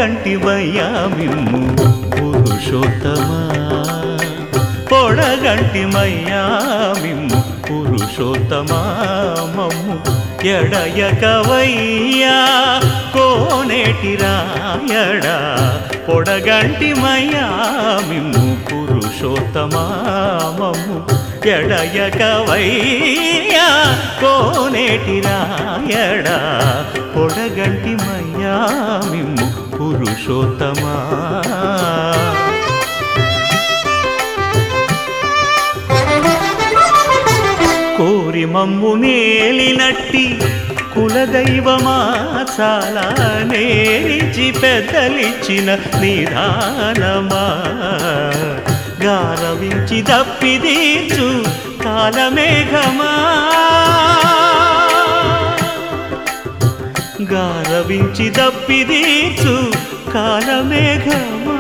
పొడగంటి మయ్యా మిమ్ము పురుషోత్తమా పొడగంటి మయ్యా మిమ్ము పురుషోత్తమా మమ్ము ఎడయకవయ్యా కోనేటి రాయడా పొడగంటి మయ్యా మిమ్ము పురుషోత్తమా మమ్ము ఎడయకవయ్యా కోనేటి రాయడా పొడగంటి మయ్యా మిమ్ము పురుషోత్తమా కోరి మమ్ము నేలినట్టి కులదైవమా చాలా నేరిచి పెద్దలిచ్చిన నిదానమా గారవించి దప్పిదీర్చు కాలమేఘమా గారవించి దప్పిదీర్చు కాలమేఘమా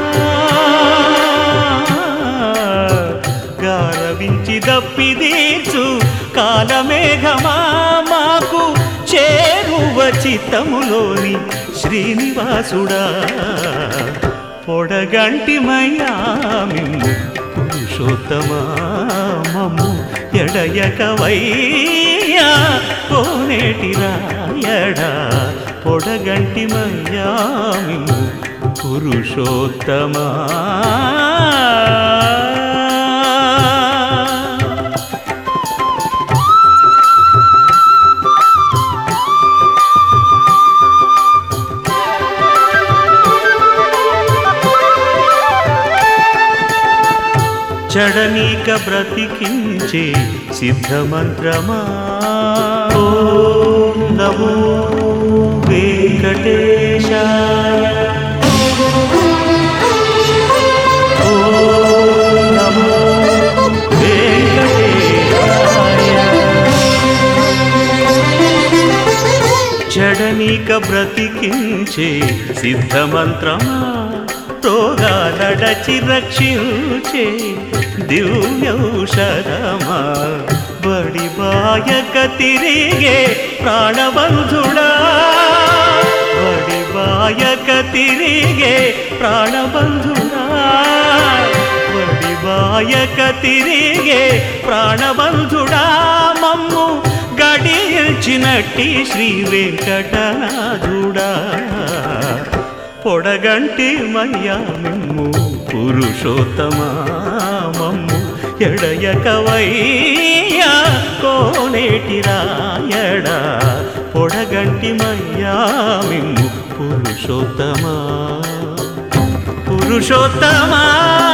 గారవించి దప్పిదీర్చు కాలమేఘమా మాకు చేరువ చిత్తములోని శ్రీనివాసుడా పొడగంటి మయ్యా మిమ్ము పురుషోత్తమా మమ్ము ఎడయకవయ్యా కోనేటి రాయడా పొడగంటి మయ్యా మిమ్ము పురుషోత్తమా చడనీక బ్రతికించే సిద్ధమంత్రమా ఓం నమో వెంకటేశాయ ఓం నమో వెంకటేశాయ చడనీక బ్రతికించే సిద్ధమంత్రమా రోగాలడచి రక్షించే దివ్యౌషధమా బడి బాయక తిరిగే ప్రాణబంధుడా బడి బాయక తిరిగే ప్రాణబంధుడా బడి బాయక తిరిగే ప్రాణబంధుడా మమ్ము గడిచినట్టి శ్రీ వెంకటనాథుడా పొడగంటి మయ్యా మిమ్ము పురుషోత్తమా మమ్ము ఎడయకవయ్యా కోనేటి రాయడా పొడగంటి మయ్యా మిమ్ము పురుషోత్తమా పురుషోత్తమా